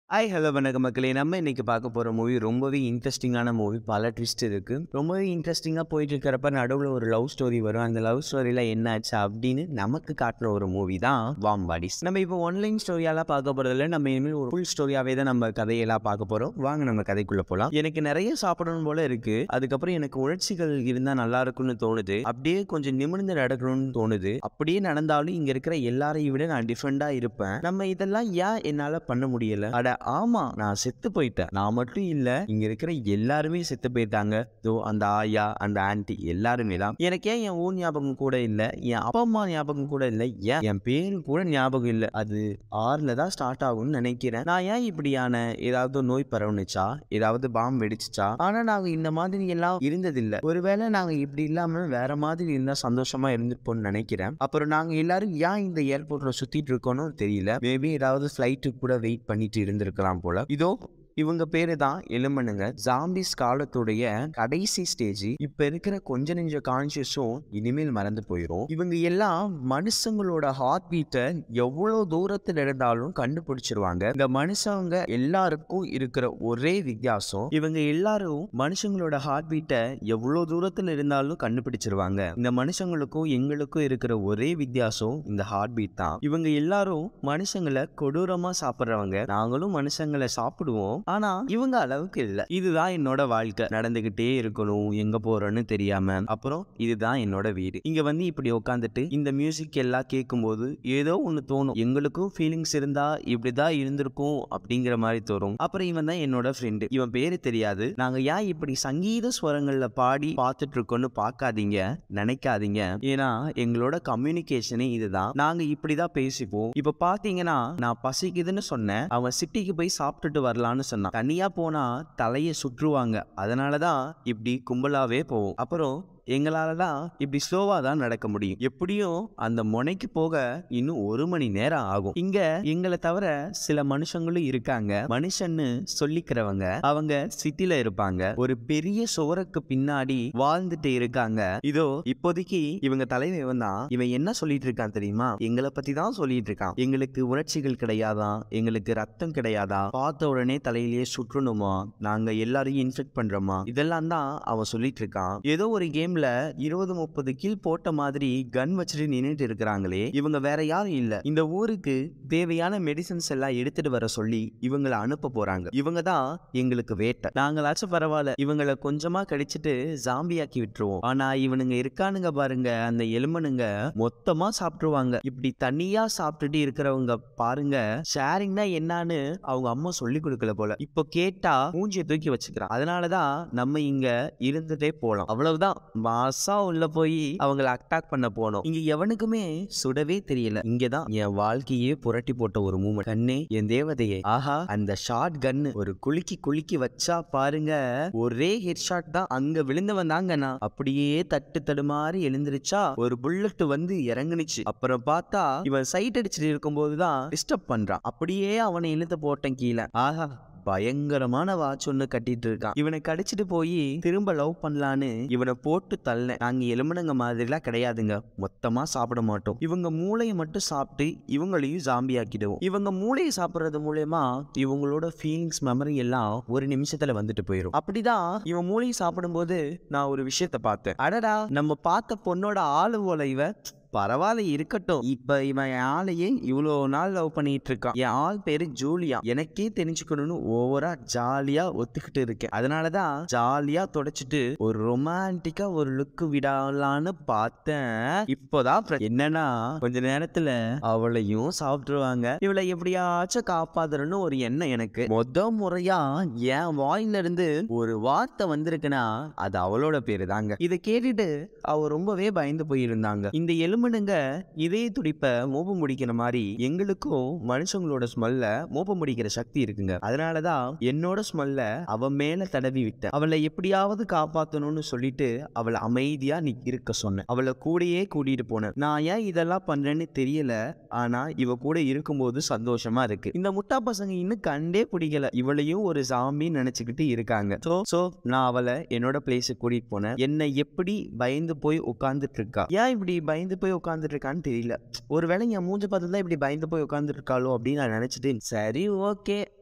hi hello வணக்கம் மக்களே நம்ம இன்னைக்கு பார்க்க போகிற மூவி ரொம்பவே இன்ட்ரெஸ்டிங்கான மூவி பல ட்விஸ்ட் இருக்கு ரொம்பவே இன்ட்ரெஸ்டிங்காக போயிட்டு இருக்கிறப்ப நடுவில் ஒரு லவ் ஸ்டோரி வரும் அந்த லவ் ஸ்டோரியில் என்ன ஆச்சு அப்படின்னு நமக்கு காட்டுற ஒரு மூவி தான் வாம் பாடிஸ் நம்ம இப்போ ஒன்லைன் ஸ்டோரியாலாம் பார்க்க போகிறதில்ல நம்ம இனிமேல் ஒரு ஃபுல் ஸ்டோரியாகவே தான் நம்ம கதையெல்லாம் பார்க்க போகிறோம் வாங்க நம்ம கதைக்குள்ளே போகலாம் எனக்கு நிறைய சாப்பிடணும் போல இருக்கு அதுக்கப்புறம் எனக்கு உணர்ச்சிகள் இருந்தால் நல்லா இருக்கும்னு தோணுது அப்படியே கொஞ்சம் நிமிர்ந்து நடக்கணும்னு தோணுது அப்படியே நடந்தாலும் இங்கே இருக்கிற எல்லாரையும் விட நான் டிஃப்ரெண்டாக இருப்பேன் நம்ம இதெல்லாம் ஏன் என்னால் பண்ண முடியல அட ஆமா நான் செத்து போயிட்டேன் நான் மட்டும் இல்ல இங்க இருக்கிற எல்லாருமே செத்து போயிட்டாங்க தோ அந்த ஆயா அந்த ஆன்ட்டி எல்லாருமே தான் எனக்கு ஏன் என் ஊர் ஞாபகம் கூட இல்ல என் அப்பா அம்மா ஞாபகம் கூட இல்ல ஏன் என் பேரு கூட ஞாபகம் இல்ல அது ஆறுல தான் ஸ்டார்ட் ஆகும்னு நினைக்கிறேன் நான் ஏன் இப்படியான ஏதாவது நோய் பரவுனுச்சா ஏதாவது பாம் வெடிச்சுச்சா ஆனா நாங்க இந்த மாதிரி எல்லாம் இருந்ததில்ல ஒருவேளை நாங்க இப்படி இல்லாம வேற மாதிரி இருந்தா சந்தோஷமா இருந்திருப்போம்னு நினைக்கிறேன் அப்புறம் நாங்க எல்லாரும் ஏன் இந்த ஏர்போர்ட்ல சுத்திட்டு இருக்கோம்னு தெரியல மேபி ஏதாவது ஃபிளைட்டுக்கு கூட வெயிட் பண்ணிட்டு இருந்திருக்கலாம் போல இதோ இவங்க பேரு தான் எலும்பனுங்க ஜாம்பிஸ் காலத்துடைய கடைசி ஸ்டேஜ் இப்ப இருக்கிற கொஞ்ச நெஞ்ச கான்சியஸும் இனிமேல் மறந்து போயிடும் இவங்க எல்லாம் மனுஷங்களோட ஹார்ட் பீட்டை எவ்வளவு தூரத்தில் இருந்தாலும் கண்டுபிடிச்சிருவாங்க இந்த மனுஷங்க எல்லாருக்கும் இருக்கிற ஒரே வித்தியாசம் இவங்க எல்லாரும் மனுஷங்களோட ஹார்ட் பீட்டை எவ்வளவு தூரத்தில் இருந்தாலும் கண்டுபிடிச்சிருவாங்க இந்த மனுஷங்களுக்கும் எங்களுக்கும் இருக்கிற ஒரே வித்தியாசம் இந்த ஹார்ட் பீட் தான் இவங்க எல்லாரும் மனுஷங்களை கொடூரமா சாப்பிடுறவங்க நாங்களும் மனுஷங்களை சாப்பிடுவோம் ஆனா இவங்க அளவுக்கு இல்ல இதுதான் என்னோட வாழ்க்கை நடந்துகிட்டே இருக்கணும் எங்க போறோன்னு தெரியாம அப்புறம் இதுதான் என்னோட வீடு இங்க வந்து இப்படி உட்காந்துட்டு இந்த மியூசிக் எல்லாம் கேட்கும்போது ஏதோ ஒண்ணு தோணும் எங்களுக்கும் ஃபீலிங்ஸ் இருந்தா இப்படிதான் இருந்திருக்கும் அப்படிங்கிற மாதிரி தோணும் அப்புறம் இவன் தான் என்னோட ஃப்ரெண்டு இவன் பேரு தெரியாது நாங்க ஏன் இப்படி சங்கீத ஸ்வரங்கள்ல பாடி பார்த்துட்டு இருக்கோம்னு பார்க்காதீங்க நினைக்காதீங்க ஏன்னா எங்களோட கம்யூனிகேஷனே இதுதான் நாங்க இப்படிதான் பேசிப்போம் இப்ப பாத்தீங்கன்னா நான் பசிக்குதுன்னு சொன்னேன் அவன் சிட்டிக்கு போய் சாப்பிட்டுட்டு வரலான்னு சொன்னான் தனியா போனா தலையை சுற்றுவாங்க அதனாலதான் இப்படி கும்பலாவே போவோம் அப்புறம் எங்களால தான் இப்படி ஸ்லோவா தான் நடக்க முடியும் எப்படியும் அந்த முனைக்கு போக இன்னும் ஒரு மணி நேரம் ஆகும் இங்க எங்களை தவிர சில மனுஷங்களும் இருக்காங்க மனுஷன்னு சொல்லிக்கிறவங்க அவங்க சிட்டில இருப்பாங்க ஒரு பெரிய சுவருக்கு பின்னாடி வாழ்ந்துட்டு இருக்காங்க இதோ இப்போதைக்கு இவங்க தலைவன் தான் இவன் என்ன சொல்லிட்டு இருக்கான் தெரியுமா எங்களை பத்தி தான் சொல்லிட்டு இருக்கான் எங்களுக்கு உணர்ச்சிகள் கிடையாதான் எங்களுக்கு ரத்தம் கிடையாதா பார்த்த உடனே தலையிலேயே சுற்றணுமா நாங்க எல்லாரையும் இன்ஃபெக்ட் பண்றோமா இதெல்லாம் தான் அவன் சொல்லிட்டு இருக்கான் ஏதோ ஒரு கேம்ல இருபது முப்பது கில் போட்ட மாதிரி கன் வச்சுட்டு நின்னுட்டு இருக்கிறாங்களே இவங்க வேற யாரும் இல்ல இந்த ஊருக்கு தேவையான மெடிசன்ஸ் எல்லாம் எடுத்துட்டு வர சொல்லி இவங்களை அனுப்ப போறாங்க இவங்க தான் எங்களுக்கு வேட்டை நாங்களாச்சும் பரவாயில்ல இவங்களை கொஞ்சமா கடிச்சிட்டு ஜாம்பியாக்கி விட்டுருவோம் ஆனா இவனுங்க இருக்கானுங்க பாருங்க அந்த எலும்பனுங்க மொத்தமா சாப்பிட்டுருவாங்க இப்படி தனியா சாப்பிட்டுட்டு இருக்கிறவங்க பாருங்க ஷேரிங்னா என்னன்னு அவங்க அம்மா சொல்லி கொடுக்கல போல இப்போ கேட்டா மூஞ்சியை தூக்கி வச்சுக்கிறான் அதனாலதான் நம்ம இங்க இருந்துட்டே போலாம் அவ்வளவுதான் மாசா உள்ள போய் அவங்கள அட்டாக் பண்ண போனோம் இங்க எவனுக்குமே சுடவே தெரியல இங்கதான் என் வாழ்க்கையே புரட்டி போட்ட ஒரு மூமெண்ட் கண்ணே என் தேவதையே ஆஹா அந்த ஷார்ட் கன்னு ஒரு குலுக்கி குலுக்கி வச்சா பாருங்க ஒரே ஹெட் ஷாட் தான் அங்க விழுந்தவன் தாங்க நான் அப்படியே தட்டு தடுமாறி எழுந்திருச்சா ஒரு புல்லட் வந்து இறங்குனுச்சு அப்புறம் பார்த்தா இவன் சைட் அடிச்சுட்டு இருக்கும்போது தான் டிஸ்டர்ப் பண்றான் அப்படியே அவனை இழுத்து போட்டேன் கீழே ஆஹா பயங்கரமான வாட்ச் ஒன்று கட்டிட்டு இருக்கான் இவனை கடிச்சிட்டு போய் திரும்ப லவ் பண்ணலான்னு இவனை போட்டு தள்ள நாங்க எலும்புனங்க மாதிரிலாம் கிடையாதுங்க மொத்தமா சாப்பிட மாட்டோம் இவங்க மூளையை மட்டும் சாப்பிட்டு இவங்களையும் ஜாம்பி ஆக்கிடுவோம் இவங்க மூளையை சாப்பிடுறது மூலயமா இவங்களோட ஃபீலிங்ஸ் மெமரி எல்லாம் ஒரு நிமிஷத்துல வந்துட்டு போயிடும் அப்படிதான் இவன் மூளையை சாப்பிடும்போது நான் ஒரு விஷயத்த பார்த்தேன் அடடா நம்ம பார்த்த பொண்ணோட ஆளு போல இவ பரவாயில்ல இருக்கட்டும் இப்ப இவன் என் ஆளையே இவ்வளோ நாள் லவ் பண்ணிட்டு இருக்கான் என் ஆள் பேரு ஜூலியா எனக்கே தெரிஞ்சுக்கணும்னு ஓவரா ஜாலியா ஒத்துக்கிட்டு இருக்கேன் அதனாலதான் ஜாலியா தொடச்சிட்டு ஒரு ரொமான்டிக்கா ஒரு லுக் விடலான்னு பார்த்தேன் இப்போதான் பிர- என்னன்னா கொஞ்ச நேரத்துல அவளையும் சாப்பிட்டுருவாங்க இவளை எப்படியாச்சும் காப்பாத்தணும்னு ஒரு எண்ணம் எனக்கு மொத முறையா என் வாயில இருந்து ஒரு வார்த்தை வந்திருக்குன்னா அது அவளோட பேரு தாங்க இதை கேட்டுட்டு அவ ரொம்பவே பயந்து போயிருந்தாங்க இந்த எலும்புனுங்க இதய துடிப்ப மோப்பம் முடிக்கிற மாதிரி எங்களுக்கும் மனுஷங்களோட ஸ்மெல்ல மோப்பம் முடிக்கிற சக்தி இருக்குங்க அதனாலதான் என்னோட ஸ்மெல்ல அவ மேல தடவி விட்டேன் அவளை எப்படியாவது காப்பாத்தணும்னு சொல்லிட்டு அவளை அமைதியா நீ இருக்க சொன்னேன் அவளை கூடயே கூட்டிட்டு போனேன் நான் ஏன் இதெல்லாம் பண்றேன்னு தெரியல ஆனா இவ கூட இருக்கும்போது சந்தோஷமா இருக்கு இந்த முட்டா பசங்க இன்னும் கண்டே பிடிக்கல இவளையும் ஒரு சாமி நினைச்சுக்கிட்டு இருக்காங்க சோ சோ நான் அவளை என்னோட பிளேஸுக்கு கூட்டிட்டு போனேன் என்னை எப்படி பயந்து போய் உட்கார்ந்துட்டு இருக்கா ஏன் இப்படி பயந்து போய் உட்காந்துட்டு இருக்கான்னு தெரியல ஒருவேளை என் மூஞ்ச பார்த்து தான் இப்படி பயந்து போய் உட்காந்துட்டு இருக்காளோ அப்படின்னு நான் நினைச்சிட்டு சரி ஓகே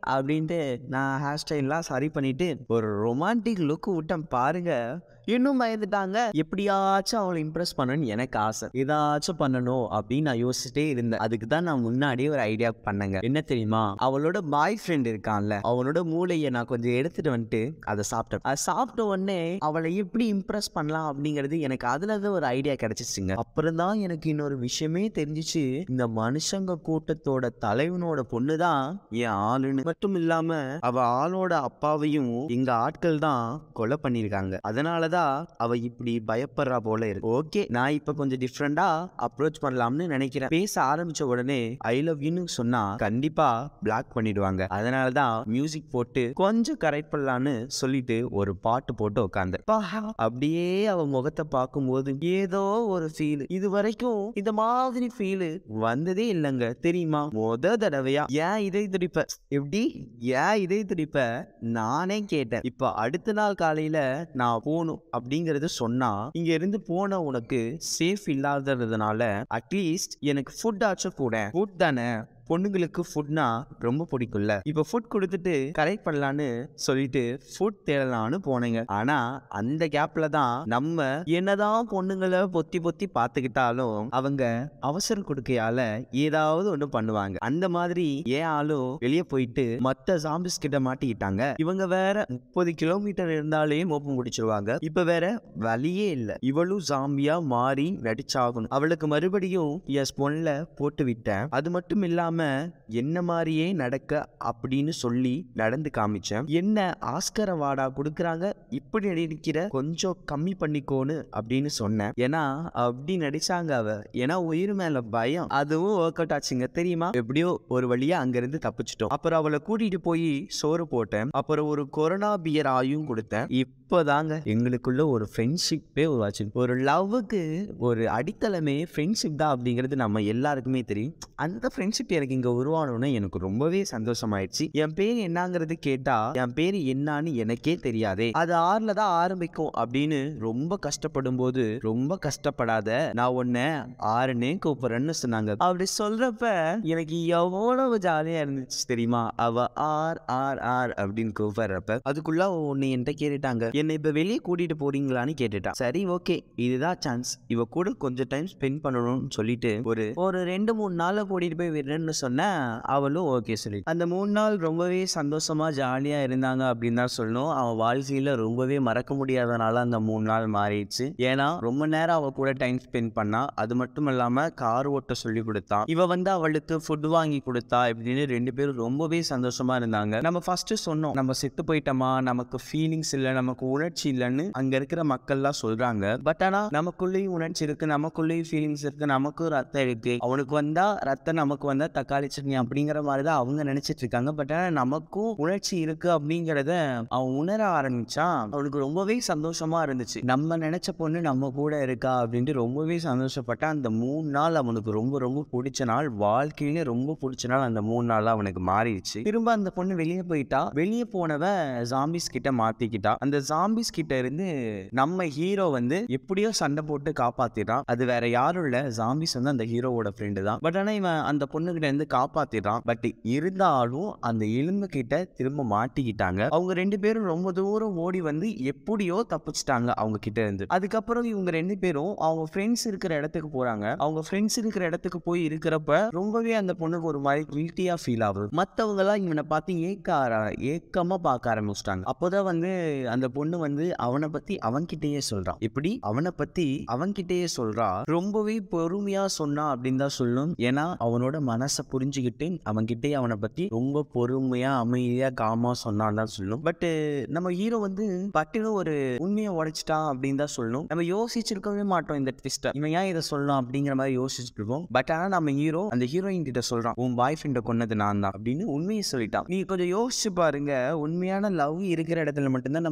அப்படின்ட்டு நான் ஹேர் ஸ்டைல்லாம் சரி பண்ணிட்டு ஒரு ரொமான்டிக் லுக் விட்டேன் பாருங்க இன்னும் பயந்துட்டாங்க எப்படியாச்சும் அவளை இம்ப்ரெஸ் பண்ணணும்னு எனக்கு ஆசை ஏதாச்சும் பண்ணணும் அப்படின்னு நான் யோசிச்சுட்டே இருந்தேன் அதுக்கு தான் நான் முன்னாடியே ஒரு ஐடியா பண்ணேங்க என்ன தெரியுமா அவளோட பாய் ஃப்ரெண்ட் இருக்கான்ல அவனோட மூளையை நான் கொஞ்சம் எடுத்துட்டு வந்துட்டு அதை சாப்பிட்டேன் அதை சாப்பிட்ட உடனே அவளை எப்படி இம்ப்ரெஸ் பண்ணலாம் அப்படிங்கிறது எனக்கு அதுல தான் ஒரு ஐடியா கிடைச்சிச்சுங்க அப்புறம் தான் எனக்கு இன்னொரு விஷயமே தெரிஞ்சிச்சு இந்த மனுஷங்க கூட்டத்தோட தலைவனோட பொண்ணு தான் என் ஆளுன்னு மட்டும் இல்லாம அவ ஆளோட அப்பாவையும் எங்க ஆட்கள் தான் கொலை பண்ணிருக்காங்க அதனாலதான் அவ இப்படி பயப்படுறா போல இருக்கு ஓகே நான் இப்ப கொஞ்சம் டிஃப்ரெண்டா அப்ரோச் பண்ணலாம்னு நினைக்கிறேன் பேச ஆரம்பிச்ச உடனே ஐ லவ் யூன்னு சொன்னா கண்டிப்பா பிளாக் பண்ணிடுவாங்க அதனாலதான் மியூசிக் போட்டு கொஞ்சம் கரெக்ட் பண்ணலான்னு சொல்லிட்டு ஒரு பாட்டு போட்டு உட்காந்து அப்படியே அவ முகத்தை பார்க்கும்போது ஏதோ ஒரு ஃபீல் இது வரைக்கும் இந்த மாதிரி ஃபீல் வந்ததே இல்லைங்க தெரியுமா முத தடவையா ஏன் இதய துடிப்ப எப்படி ஏன் இதய துடிப்ப நானே கேட்டேன் இப்ப அடுத்த நாள் காலையில நான் போகணும் அப்படிங்கறது சொன்னா இங்க இருந்து போன உனக்கு சேஃப் இல்லாததுனால அட்லீஸ்ட் எனக்கு ஃபுட் ஆச்சும் கூட ஃபுட் தானே பொண்ணுங்களுக்கு ஃபுட்னா ரொம்ப பிடிக்கும்ல இப்போ ஃபுட் கொடுத்துட்டு கரெக்ட் பண்ணலான்னு சொல்லிட்டு ஃபுட் தேடலான்னு போனேங்க ஆனா அந்த கேப்ல தான் நம்ம என்னதான் பொண்ணுங்களை பொத்தி பொத்தி பார்த்துக்கிட்டாலும் அவங்க அவசரம் கொடுக்கையால ஏதாவது ஒண்ணு பண்ணுவாங்க அந்த மாதிரி ஏன் ஆளும் வெளியே போயிட்டு மத்த ஜாம்பிஸ் கிட்ட மாட்டிக்கிட்டாங்க இவங்க வேற முப்பது கிலோமீட்டர் இருந்தாலே மோப்பம் முடிச்சிருவாங்க இப்ப வேற வழியே இல்ல இவளும் ஜாம்பியா மாறி நடிச்சாகணும் அவளுக்கு மறுபடியும் எஸ் பொண்ணுல போட்டு விட்டேன் அது மட்டும் இல்லாம என்ன மாதிரியே நடக்க அப்படின்னு சொல்லி நடந்து காமிச்சேன் என்ன ஆஸ்கர வாடா கொடுக்குறாங்க இப்படி நடிக்கிற கொஞ்சம் கம்மி பண்ணிக்கோன்னு அப்படின்னு சொன்னேன் ஏன்னா அப்படி நடிச்சாங்க அவ ஏன்னா உயிர் மேல பயம் அதுவும் ஒர்க் அவுட் ஆச்சுங்க தெரியுமா எப்படியோ ஒரு வழியா அங்கிருந்து தப்பிச்சிட்டோம் அப்புறம் அவளை கூட்டிட்டு போய் சோறு போட்டேன் அப்புறம் ஒரு கொரோனா பியர் ஆயும் கொடுத்தேன் இப்போதாங்க எங்களுக்குள்ள ஒரு ஃப்ரெண்ட்ஷிப்பே உருவாச்சு ஒரு லவ்வுக்கு ஒரு அடித்தளமே ஃப்ரெண்ட்ஷிப் தான் அப்படிங்கிறது நம்ம எல்லாருக்குமே தெரியும் அந்த ஃப்ரெண்ட்ஷிப் எனக்கு இங்க உருவானோன்னு எனக்கு ரொம்பவே சந்தோஷமாயிடுச்சு என் பேர் என்னங்கிறது கேட்டா என் பேர் என்னன்னு எனக்கே தெரியாதே அது ஆறுல தான் ஆரம்பிக்கும் அப்படின்னு ரொம்ப கஷ்டப்படும் போது ரொம்ப கஷ்டப்படாத நான் உன்னை ஆறுனே கூப்பிடுறேன்னு சொன்னாங்க அப்படி சொல்றப்ப எனக்கு எவ்வளவு ஜாலியா இருந்துச்சு தெரியுமா அவ ஆர் ஆர் ஆர் அப்படின்னு கூப்பிடுறப்ப அதுக்குள்ள அவ உன்னை என்கிட்ட கேட்டுட்டாங்க என்னை இப்ப வெளியே கூட்டிட்டு போறீங்களான்னு கேட்டுட்டான் சரி ஓகே இதுதான் சான்ஸ் இவ கூட கொஞ்சம் டைம் ஸ்பெண்ட் பண்ணணும்னு சொல்லிட்டு ஒரு ஒரு ரெண்டு மூணு நாள்ல கூட்டிட்டு போய் விடுறேன்னு சொன்ன அவளும் ஓகே சொல்லி அந்த மூணு நாள் ரொம்பவே சந்தோஷமா ஜாலியா இருந்தாங்க அப்படின்னு தான் சொல்லணும் அவன் வாழ்க்கையில ரொம்பவே மறக்க முடியாதனால அந்த மூணு நாள் மாறிடுச்சு ஏன்னா ரொம்ப நேரம் அவ கூட டைம் ஸ்பெண்ட் பண்ணா அது மட்டும் இல்லாம கார் ஓட்ட சொல்லி கொடுத்தான் இவ வந்து அவளுக்கு ஃபுட் வாங்கி கொடுத்தா இப்படின்னு ரெண்டு பேரும் ரொம்பவே சந்தோஷமா இருந்தாங்க நம்ம ஃபர்ஸ்ட் சொன்னோம் நம்ம செத்து போயிட்டோமா நமக்கு ஃபீலிங்ஸ் இல்ல நமக்கு உணர்ச்சி இல்லைன்னு அங்க இருக்கிற மக்கள்லாம் சொல்றாங்க பட் ஆனா நமக்குள்ளேயும் உணர்ச்சி இருக்கு நமக்குள்ளேயும் ஃபீலிங்ஸ் இருக்கு நமக்கும் ரத்தம் இருக்கு அவனுக்கு வந்தா ரத்தம் நமக்கு வந்தா தக்காளி சட்னி அப்படிங்கிற மாதிரி தான் அவங்க நினைச்சிட்டு இருக்காங்க பட் ஆனா நமக்கும் உணர்ச்சி இருக்கு அப்படிங்கிறத அவன் உணர ஆரம்பிச்சான் அவனுக்கு ரொம்பவே சந்தோஷமா இருந்துச்சு நம்ம நினைச்ச பொண்ணு நம்ம கூட இருக்கா அப்படின்ட்டு ரொம்பவே சந்தோஷப்பட்டான் அந்த மூணு நாள் அவனுக்கு ரொம்ப ரொம்ப பிடிச்ச நாள் வாழ்க்கையில ரொம்ப பிடிச்ச நாள் அந்த மூணு நாள் அவனுக்கு மாறிடுச்சு திரும்ப அந்த பொண்ணு வெளியே போயிட்டா வெளியே போனவ ஜாம்பிஸ் கிட்ட மாத்திக்கிட்டா அந்த ஜாம்பிஸ் கிட்ட இருந்து நம்ம ஹீரோ வந்து எப்படியோ சண்டை போட்டு காப்பாத்திடுறான் அது வேற யாரும் இல்ல ஜாம்பிஸ் வந்து அந்த ஹீரோவோட ஃப்ரெண்டு தான் பட் ஆனா இவன் அந்த பொண்ணு கிட்ட இருந்து காப்பாத்திடுறான் பட் இருந்தாலும் அந்த எலும்பு கிட்ட திரும்ப மாட்டிக்கிட்டாங்க அவங்க ரெண்டு பேரும் ரொம்ப தூரம் ஓடி வந்து எப்படியோ தப்பிச்சிட்டாங்க அவங்க கிட்ட இருந்து அதுக்கப்புறம் இவங்க ரெண்டு பேரும் அவங்க ஃப்ரெண்ட்ஸ் இருக்கிற இடத்துக்கு போறாங்க அவங்க ஃப்ரெண்ட்ஸ் இருக்கிற இடத்துக்கு போய் இருக்கிறப்ப ரொம்பவே அந்த பொண்ணுக்கு ஒரு மாதிரி கில்ட்டியா ஃபீல் ஆகுது மத்தவங்க எல்லாம் இவனை பார்த்து ஏக்க ஆர- ஏக்கமா பார்க்க ஆரம்பிச்சிட்டாங்க அப்போதான் வந்து அந்த பொண்ணு வந்து அவனை பத்தி அவன்கிட்டயே சொல்றான் எப்படி அவனை பத்தி அவன்கிட்டயே சொல்றா ரொம்பவே பொறுமையா சொன்னா அப்படின்னு தான் சொல்லணும் ஏன்னா அவனோட மனசை புரிஞ்சுக்கிட்டு அவன்கிட்டயே அவனை பத்தி ரொம்ப பொறுமையா அமைதியா காமா சொன்னான்னு தான் சொல்லணும் பட் நம்ம ஹீரோ வந்து பட்டுன்னு ஒரு உண்மையை உடைச்சிட்டான் அப்படின்னு தான் சொல்லணும் நம்ம யோசிச்சிருக்கவே மாட்டோம் இந்த ட்விஸ்ட்டை இவன் ஏன் இதை சொல்லலாம் அப்படிங்கிற மாதிரி யோசிச்சுட்டு இருப்போம் பட் ஆனா நம்ம ஹீரோ அந்த ஹீரோயின் கிட்ட சொல்றான் உன் பாய் ஃப்ரெண்டை கொன்னது நான் தான் அப்படின்னு உண்மையை சொல்லிட்டான் நீ கொஞ்சம் யோசிச்சு பாருங்க உண்மையான லவ் இருக்கிற இடத்துல மட்டும்தான் நம்ம உண்மையை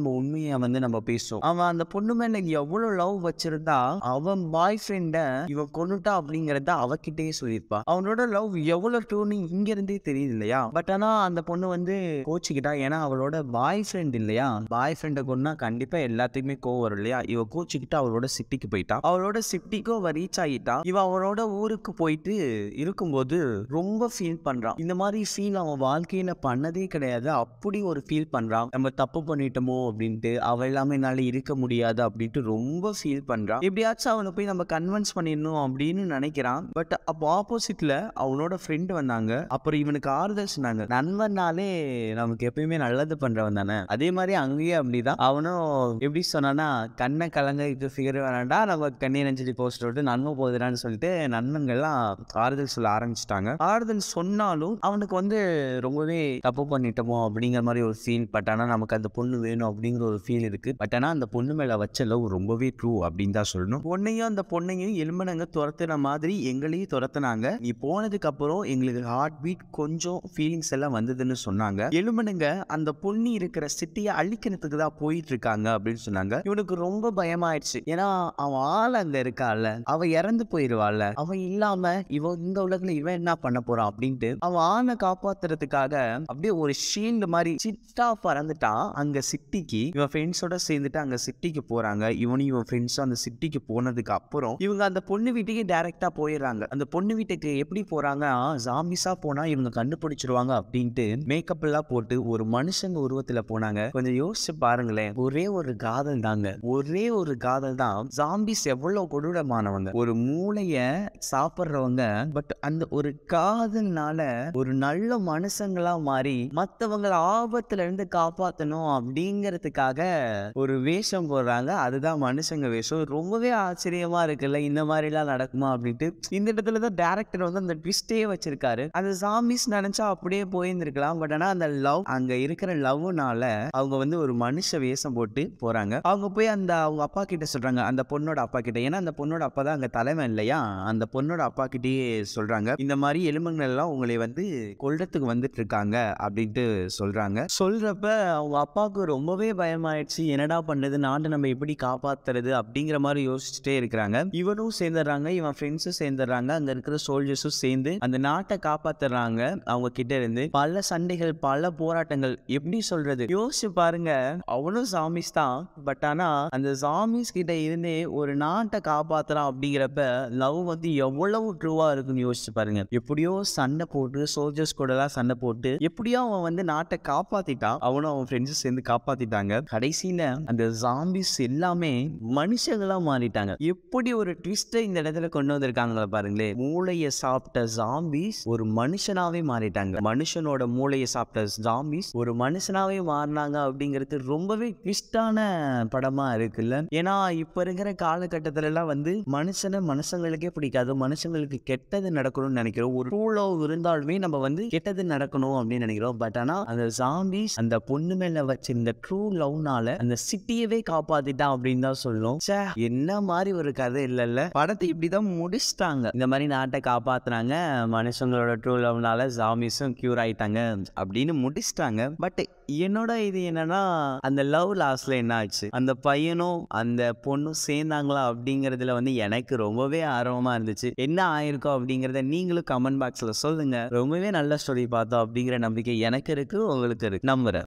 உண்மையை வந்து நம்ம பேசுவோம் அவன் அந்த பொண்ணு மேல எவ்வளவு லவ் வச்சிருந்தா அவன் பாய் ஃப்ரெண்ட இவன் கொண்டுட்டா அப்படிங்கறத அவகிட்டயே சொல்லியிருப்பா அவனோட லவ் எவ்வளவு டூன்னு இங்க இருந்தே தெரியுது இல்லையா பட் ஆனா அந்த பொண்ணு வந்து கோச்சிக்கிட்டா ஏன்னா அவளோட பாய் ஃப்ரெண்ட் இல்லையா பாய் ஃப்ரெண்டை கொண்டா கண்டிப்பா எல்லாத்துக்குமே கோவம் வரும் இல்லையா இவ கோச்சிக்கிட்டு அவளோட சிட்டிக்கு போயிட்டா அவளோட சிட்டிக்கும் அவ ரீச் ஆகிட்டா இவ அவளோட ஊருக்கு போயிட்டு இருக்கும்போது ரொம்ப ஃபீல் பண்றான் இந்த மாதிரி ஃபீல் அவன் வாழ்க்கையில பண்ணதே கிடையாது அப்படி ஒரு ஃபீல் பண்றான் நம்ம தப்பு பண்ணிட்டோமோ அப்படின்ட்டு அவ இல்லாம என்னால இருக்க முடியாது அப்படின்ட்டு ரொம்ப ஃபீல் பண்றான் எப்படியாச்சும் அவனை போய் நம்ம கன்வின்ஸ் பண்ணிடணும் அப்படின்னு நினைக்கிறான் பட் அப்போ ஆப்போசிட்ல அவனோட ஃப்ரெண்டு வந்தாங்க அப்புறம் இவனுக்கு ஆறுதல் சொன்னாங்க நண்பன்னாலே நமக்கு எப்பயுமே நல்லது பண்றவன் தானே அதே மாதிரி அங்கேயே அப்படிதான் அவனும் எப்படி சொன்னான்னா கண்ணை கலங்க இது ஃபிகர் வேணாண்டா நம்ம கண்ணீர் அஞ்சலி போஸ்டர் விட்டு நன்மை போகுதுடான்னு சொல்லிட்டு நண்பன்கள்லாம் ஆறுதல் சொல்ல ஆரம்பிச்சிட்டாங்க ஆறுதல் சொன்னாலும் அவனுக்கு வந்து ரொம்பவே தப்பு பண்ணிட்டோமோ அப்படிங்கிற மாதிரி ஒரு ஃபீல் பட் ஆனால் நமக்கு அந்த பொண்ணு வேணும் அப்படிங்கிற ஒரு ஃபீல் இருக்கு பட் ஆனால் அந்த பொண்ணு மேல வச்ச லவ் ரொம்பவே ட்ரூ அப்படின்னு தான் சொல்லணும் பொண்ணையும் அந்த பொண்ணையும் எலும்பனங்க துரத்துன மாதிரி எங்களையும் துரத்துனாங்க நீ போனதுக்கு அப்புறம் எங்களுக்கு ஹார்ட் பீட் கொஞ்சம் ஃபீலிங்ஸ் எல்லாம் வந்ததுன்னு சொன்னாங்க எலும்பனுங்க அந்த பொண்ணு இருக்கிற சிட்டியை அழிக்கிறதுக்கு தான் போயிட்டு இருக்காங்க அப்படின்னு சொன்னாங்க இவனுக்கு ரொம்ப பயமாயிடுச்சு ஏன்னா அவன் ஆள் அங்க இருக்கால அவ இறந்து போயிருவாள்ல அவன் இல்லாம இவன் இந்த உலகத்துல இவன் என்ன பண்ண போறான் அப்படின்ட்டு அவன் ஆளை காப்பாத்துறதுக்காக அப்படியே ஒரு ஷீல்டு மாதிரி சிட்டா பறந்துட்டான் அங்க சிட்டிக்கு இவன் ஃப்ரெண்ட்ஸோட சேர்ந்துட்டு அங்க சிட்டிக்கு போறாங்க இவனும் இவன் ஃப்ரெண்ட்ஸும் அந்த சிட்டிக்கு போனதுக்கு அப்புறம் இவங்க அந்த பொண்ணு வீட்டுக்கு டைரக்டா போயிடுறாங்க அந்த பொண்ணு வீட்டுக்கு எப்படி போறாங்க ஜாம்பிஸா போனா இவங்க கண்டுபிடிச்சிருவாங்க அப்படின்ட்டு மேக்கப் எல்லாம் போட்டு ஒரு மனுஷங்க உருவத்துல போனாங்க கொஞ்சம் யோசிச்சு பாருங்களேன் ஒரே ஒரு காதல் தாங்க ஒரே ஒரு காதல் தான் ஜாம்பிஸ் எவ்வளவு கொடூரமானவங்க ஒரு மூளைய சாப்பிடுறவங்க பட் அந்த ஒரு காதல்னால ஒரு நல்ல மனுஷங்களா மாறி மத்தவங்களை ஆபத்துல இருந்து காப்பாத்தணும் அப்படிங்கறதுக்காக ஒரு வேஷம் போடுறாங்க அதுதான் மனுஷங்க வேஷம் ரொம்பவே ஆச்சரியமா இருக்குல்ல இந்த மாதிரி எல்லாம் நடக்குமா அப்படின்ட்டு இந்த இடத்துல தான் டேரக்டர் வந்து அந்த ட்விஸ்டே வச்சிருக்காரு அந்த சாமிஸ் நினைச்சா அப்படியே போயிருந்திருக்கலாம் பட் ஆனா அந்த லவ் அங்க இருக்கிற லவ்னால அவங்க வந்து ஒரு மனுஷ வேஷம் போட்டு போறாங்க அவங்க போய் அந்த அவங்க அப்பா கிட்ட சொல்றாங்க அந்த பொண்ணோட அப்பா கிட்ட ஏன்னா அந்த பொண்ணோட அப்பா தான் அங்க தலைமை இல்லையா அந்த பொண்ணோட அப்பா கிட்டயே சொல்றாங்க இந்த மாதிரி எலும்புகள் எல்லாம் உங்களை வந்து கொல்றதுக்கு வந்துட்டு இருக்காங்க அப்படின்ட்டு சொல்றாங்க சொல்றப்ப அவங்க அப்பாவுக்கு ரொம்பவே பயமாயிடுச்சு என்னடா பண்றது நாட்டை நம்ம எப்படி காப்பாத்துறது அப்படிங்கிற மாதிரி யோசிச்சுட்டே இருக்கிறாங்க இவனும் சேர்ந்துடுறாங்க இவன் ஃப்ரெண்ட்ஸும் சேர்ந்துடுறாங்க அங்க இருக்கிற சோல்ஜர்ஸும் சேர்ந்து அந்த நாட்டை காப்பாத்துறாங்க அவங்க கிட்ட இருந்து பல சண்டைகள் பல போராட்டங்கள் எப்படி சொல்றது யோசிச்சு பாருங்க அவனும் சாமிஸ் தான் பட் ஆனா அந்த சாமிஸ் கிட்ட இருந்தே ஒரு நாட்டை காப்பாத்துறான் அப்படிங்கிறப்ப லவ் வந்து எவ்வளவு ட்ரூவா இருக்குன்னு யோசிச்சு பாருங்க எப்படியோ சண்டை போட்டு சோல்ஜர்ஸ் கூட எல்லாம் சண்டை போட்டு எப்படியோ அவன் வந்து நாட்டை காப்பாத்திட்டான் அவனும் அவன் ஃப்ரெண்ட்ஸும் சேர்ந்து காப்பாத்திட்டாங்க கடைசியில அந்த ஜாம்பிஸ் எல்லாமே மனுஷங்களா மாறிட்டாங்க எப்படி ஒரு ட்விஸ்டை இந்த இடத்துல கொண்டு வந்திருக்காங்களா பாருங்களே மூளையை சாப்பிட்ட ஜாம்பிஸ் ஒரு மனுஷனாவே மாறிட்டாங்க மனுஷனோட மூளையை சாப்பிட்ட ஜாம்பிஸ் ஒரு மனுஷனாவே மாறினாங்க அப்படிங்கிறது ரொம்பவே ட்விஸ்டான படமா இருக்குல்ல ஏன்னா இப்ப இருக்கிற காலகட்டத்துல எல்லாம் வந்து மனுஷனை மனுஷங்களுக்கே பிடிக்காது மனுஷங்களுக்கு கெட்டது நடக்கணும்னு நினைக்கிறோம் ஒரு ட்ரூ லவ் இருந்தாலுமே நம்ம வந்து கெட்டது நடக்கணும் அப்படின்னு நினைக்கிறோம் பட் ஆனா அந்த ஜாம்பிஸ் அந்த பொண்ணு மேல வச்சிருந்த ட்ரூ லவ்னால அந்த சிட்டியவே காப்பாத்திட்டான் அப்படின்னு தான் சொல்லணும் ச்சே என்ன மாதிரி ஒரு கதை இல்லைல்ல படத்தை இப்படிதான் முடிச்சிட்டாங்க இந்த மாதிரி நாட்டை காப்பாத்துனாங்க மனுஷங்களோட ட்ரூ லவ்னால ஜாம்பிஸும் கியூர் ஆயிட்டாங்க அப்படின்னு முடிச்சிட்டாங்க பட் என்னோட இது என்னன்னா அந்த லவ் லாஸ்ட்ல என்ன ஆச்சு அந்த பையனும் அந்த பொண்ணும் சேர்ந்தாங்களா அப்படிங்கறதுல வந்து எனக்கு ரொம்பவே ஆர்வமா இருந்துச்சு என்ன ஆயிருக்கும் அப்படிங்கறத நீங்களும் கமெண்ட் பாக்ஸ்ல சொல்லுங்க ரொம்பவே நல்ல ஸ்டோரி பார்த்தோம் அப்படிங்கிற நம்பிக்கை எனக்கு இருக்கு உங்களுக்கு இருக்கு நம்புறேன்